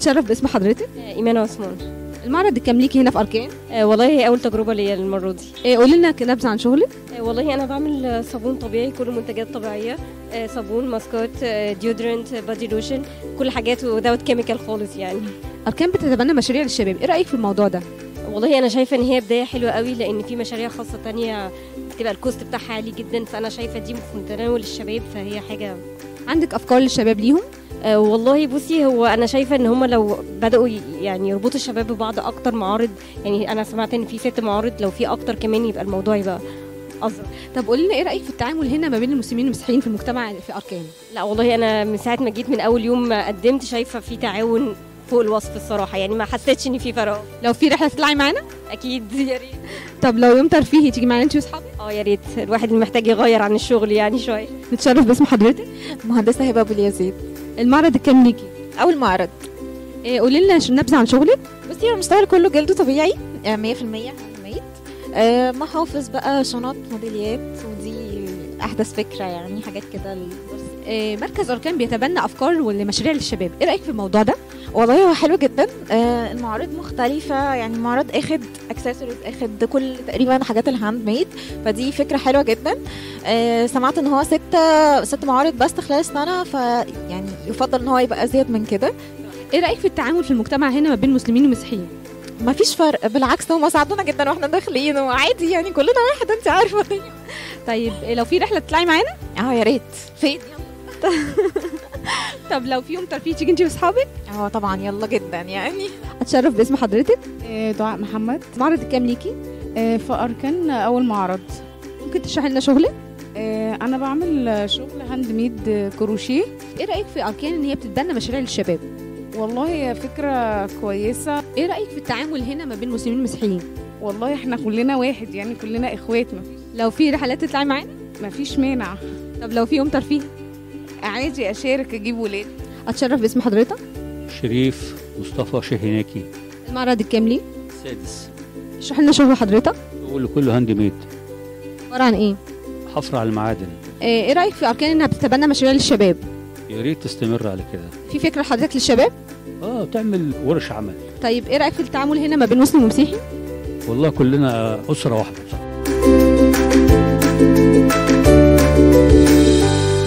نتشرف باسم حضرتك ايمان عثمان المعرض الكام ليكي هنا في اركان آه، والله هي اول تجربه ليا المره دي إيه قولي لنا نبذه عن شغلك آه، والله انا بعمل آه، صابون طبيعي كله منتجات طبيعيه آه، صابون ماسكات آه، ديودرنت بادي لوشن كل حاجات ودوت كيميكال خالص يعني اركان بتتبنى مشاريع للشباب ايه رايك في الموضوع ده والله انا شايفه ان هي بدايه حلوه قوي لان في مشاريع خاصه تانية بتبقى الكوست بتاعها عالي جدا فانا شايفه دي في متناول الشباب فهي حاجه عندك افكار للشباب ليهم آه، والله بصي هو انا شايفه ان هم لو بداوا ي- يعني يربطوا الشباب ببعض اكتر معارض يعني انا سمعت ان في ست معارض لو في اكتر كمان يبقى الموضوع يبقى اصغر طب قولي لنا ايه رايك في التعامل هنا ما بين المسلمين والمسيحيين في المجتمع في اركان لا والله انا من ساعه ما جيت من اول يوم ما قدمت شايفه في تعاون فوق الوصف الصراحه يعني ما حسيتش ان في فرق لو في رحله تطلعي معانا اكيد يا ريت طب لو يوم ترفيهي تيجي معانا انت واصحابك اه يا ريت الواحد اللي محتاج يغير عن الشغل يعني شويه نتشرف باسم حضرتك مهندسة هبة أبو اليزيد المعرض الكام ليكي أول معرض إيه قولي لنا ش- نبذه عن شغلك بصي هو المستوى كله جلد طبيعي آه، 100% هاند آه محافظ بقى شنط موديليات ودي أحدث فكرة يعني حاجات كده لل- إيه مركز اركان بيتبنى افكار ولمشاريع للشباب ايه رايك في الموضوع ده والله هو حلو جدا آه المعارض مختلفة يعني المعرض اخد اكسسوارز اخد كل تقريبا حاجات الهاند ميد فدي فكرة حلوة جدا آه سمعت ان هو ست ست معارض بس خلال السنة فيعني يفضل ان هو يبقى ازيد من كده ايه رايك في التعامل في المجتمع هنا ما بين المسلمين والمسيحيين ما فيش فرق بالعكس هم ساعدونا جدا واحنا داخلين وعادي يعني كلنا واحد انت عارفة الدنيا طيب إيه لو في رحله تطلعي معانا اه يا ريت فين طب لو في يوم ترفيه تيجي انت واصحابك اه طبعا يلا جدا يعني اتشرف باسم حضرتك آه، دعاء محمد المعرض الكام ليكي آه، في أركان أول معرض ممكن تشرحي لنا شغلك آه، أنا بعمل آه، شغل هاند ميد آه، كروشيه ايه رايك في اركان ان هي بتتبنى مشاريع للشباب والله هي فكرة كويسة ايه رايك في التعامل هنا ما بين المسلمين والمسيحيين والله احنا كلنا واحد يعني كلنا اخوات مفيش, لو في رحلات تطلعي معانا مفيش مانع طب لو في يوم ترفيه عادي أشارك أجيب ولاد اتشرف باسم حضرتك شريف مصطفى شهيناكي المعرض الكام ليه السادس اشرح لنا شغل حضرتك بقول كله هاند ميد عباره عن ايه حفر على المعادن ايه إيه رايك في اركان انها بتتبنى مشاريع للشباب يا ريت تستمر على كده في فكره حضرتك للشباب اه تعمل ورش عمل طيب ايه رايك في التعامل هنا ما بين مسلم ومسيحي والله كلنا اسره واحده بصراحه